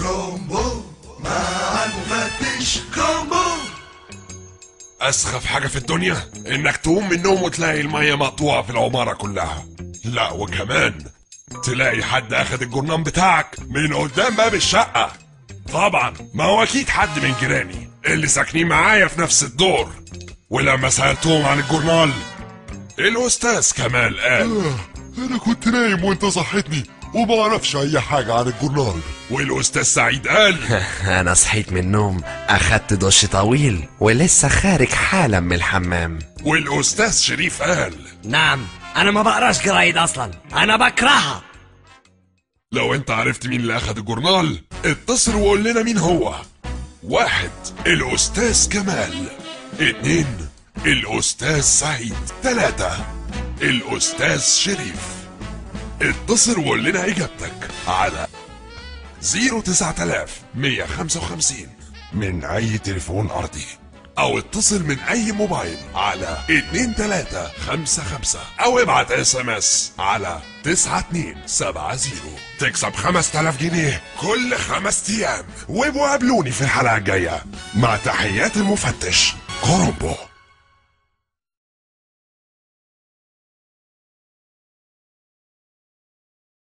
كرومبو مع المفتش كرومبو اسخف حاجة في الدنيا انك تقوم من النوم وتلاقي المية مقطوعة في العمارة كلها لا وكمان تلاقي حد اخد الجرنان بتاعك من قدام باب الشقة طبعا ما هو اكيد حد من جيراني اللي ساكنين معايا في نفس الدور ولما سألتهم عن الجورنال الاستاذ كمال قال انا كنت نايم وانت صحتني وما اعرفش اي حاجة عن الجورنال والاستاذ سعيد قال أنا صحيت من النوم أخدت دش طويل ولسه خارج حالا من الحمام والاستاذ شريف قال نعم انا ما بقراش جرايد اصلا انا بكرهها لو انت عرفت مين اللي اخد الجورنال اتصل وقول لنا مين هو واحد الاستاذ كمال اتنين الاستاذ سعيد تلاتة الاستاذ شريف اتصل وقول لنا اجابتك على 09155 من اي تليفون ارضي او اتصل من اي موبايل على 2355 او ابعت اس ام اس على 9270 تكسب 5000 جنيه كل خمس ايام وابقوا قابلوني في الحلقه الجايه مع تحيات المفتش كرومبو